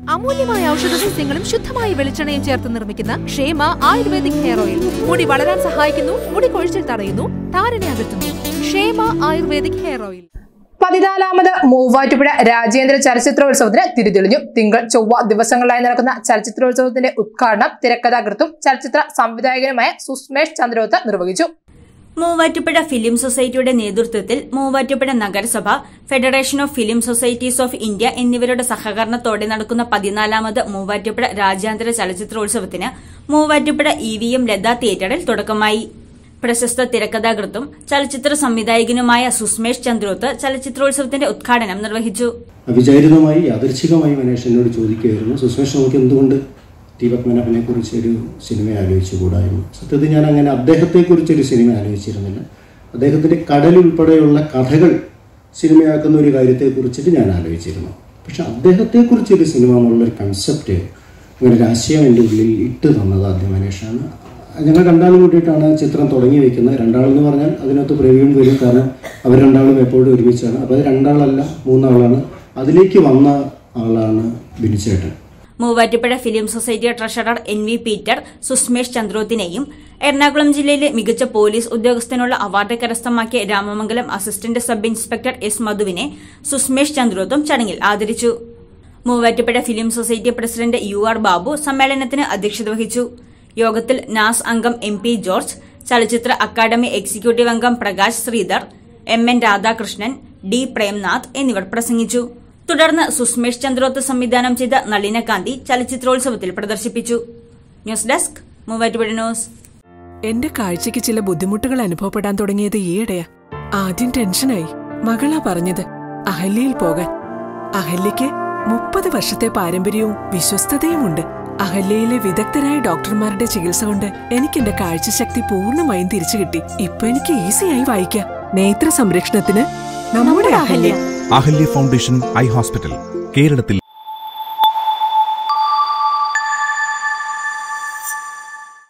അമൂല്യമായ ഔഷധ സസ്യങ്ങളും ശുദ്ധമായ വെളിച്ചെണ്ണയും ചേർത്ത് നിർമ്മിക്കുന്ന ക്ഷേമ ആയുർവേദിക് ഹെയർ ഓയിൽ മുടി വളരാൻ സഹായിക്കുന്നു മുടി കൊഴിച്ചിൽ തടയുന്നു താരനെ അകറ്റുന്നു ക്ഷേമ ആയുർവേദിക് ഹെയർ ഓയിൽ പതിനാലാമത് മൂവാറ്റുപുഴ രാജ്യാന്തര ചലച്ചിത്രോത്സവത്തിന് തിരിതെളിഞ്ഞു തിങ്കൾ ചൊവ്വ ദിവസങ്ങളിലായി നടക്കുന്ന ചലച്ചിത്രോത്സവത്തിന്റെ ഉദ്ഘാടനം തിരക്കഥാകൃത്തും ചലച്ചിത്ര സംവിധായകനുമായ സുസ്മേഷ് ചന്ദ്രോത്ത് നിർവഹിച്ചു മൂവാറ്റുപുഴ ഫിലിം സൊസൈറ്റിയുടെ നേതൃത്വത്തിൽ മൂവാറ്റുപുഴ നഗരസഭ federation of film societies of India എന്നിവരുടെ സഹകരണത്തോടെ നടക്കുന്ന പതിനാലാമത് മൂവാറ്റുപുഴ രാജ്യാന്തര ചലച്ചിത്രോത്സവത്തിന് Muvattupuzha E V M Latha തിയേറ്ററിൽ തുടക്കമായി പ്രശസ്ത തിരക്കഥാകൃത്തും ചലച്ചിത്ര സംവിധായകനുമായ സുസ്മേഷ് ചന്ദ്രോത്ത് ചലച്ചിത്രോത്സവത്തിന്റെ ഉദ്ഘാടനം നിർവഹിച്ചു അവിചാരിതമായി യാദൃച്ഛികമായി മനേഷ് എന്നോട് ചോദിക്കുകയായിരുന്നു സുസ്മേഷ് നമുക്ക് എന്തുകൊണ്ട് ദീപക് മനോഹരനെ കുറിച്ച് ഒരു സിനിമ ആലോചിച്ചുകൂടായിരുന്നു സത്യത്തിൽ ഞാൻ അങ്ങനെ അദ്ദേഹത്തെക്കുറിച്ച് ഒരു സിനിമ ആലോചിച്ചിരുന്നില്ല അദ്ദേഹത്തിൻ്റെ കടൽ ഉൾപ്പെടെയുള്ള കഥകൾ സിനിമയാക്കുന്ന ഒരു കാര്യത്തെക്കുറിച്ചിട്ട് ഞാൻ ആലോചിച്ചിരുന്നു പക്ഷെ അദ്ദേഹത്തെക്കുറിച്ചൊരു സിനിമ എന്നുള്ളൊരു കൺസെപ്റ്റ് അങ്ങനെ ഒരു ആശയം എൻ്റെ ഉള്ളിൽ ഇട്ട് തന്നത് ആദ്യം മനേഷാണ് ഞങ്ങൾ രണ്ടാളും കൂട്ടിയിട്ടാണ് ചിത്രം തുടങ്ങി വെക്കുന്നത് രണ്ടാളെന്ന് പറഞ്ഞാൽ അതിനകത്ത് പ്രവീൺ വരും കാരണം അവർ രണ്ടാളും എപ്പോഴും ഒരുമിച്ചാണ് അപ്പോൾ അത് രണ്ടാളല്ല മൂന്നാളാണ് അതിലേക്ക് വന്ന ആളാണ് ബിനിച്ചേട്ടൻ Muvattupuzha film society treasurer N V Peter Susmesh ചന്ദ്രോത്തിനെയും എറണാകുളം ജില്ലയിലെ മികച്ച പോലീസ് ഉദ്യോഗസ്ഥനുള്ള അവാർഡ് കരസ്ഥമാക്കിയ Ramamangalam assistant sub inspector S മധുവിനെ സുസ്മേഷ് ചന്ദ്രോത്തും ചടങ്ങിൽ ആദരിച്ചു Muvattupuzha film society president U R Babu സമ്മേളനത്തിന് അധ്യക്ഷത വഹിച്ചു യോഗത്തിൽ നാസ് അംഗം എം പി ജോർജ് ചലച്ചിത്ര അക്കാദമി എക്സിക്യൂട്ടീവ് അംഗം Prakash Sreedhar M N Radhakrishnan D Premnath എന്നിവർ പ്രസംഗിച്ചു തുടർന്ന് സുസ്മേഷ് ചന്ദ്രോത്ത് സംവിധാനം ചെയ്ത നളിനകാന്തി ചലച്ചിത്രോത്സവത്തിൽ പ്രദർശിപ്പിച്ചു ന്യൂസ് ഡെസ്ക് മൂവാറ്റുപുഴ ന്യൂസ് എന്റെ കാഴ്ചയ്ക്ക് ചില ബുദ്ധിമുട്ടുകൾ അനുഭവപ്പെടാൻ തുടങ്ങിയത് ഈയിടെയാ ആദ്യം ടെൻഷനായി മകളാ പറഞ്ഞത് അഹല്യയിൽ പോകാൻ അഹല്യയ്ക്ക് മുപ്പത് വർഷത്തെ പാരമ്പര്യവും വിശ്വസ്തതയുമുണ്ട് അഹല്യയിലെ വിദഗ്ധരായ ഡോക്ടർമാരുടെ ചികിത്സ കൊണ്ട് എനിക്ക് എന്റെ കാഴ്ചശക്തി പൂർണ്ണമായും തിരിച്ചു കിട്ടി ഇപ്പൊ എനിക്ക് ഈസിയായി വായിക്കാം നേത്ര സംരക്ഷണത്തിന് നമ്മുടെ Ahalya Ahalya foundation eye hospital കേരളത്തിൽ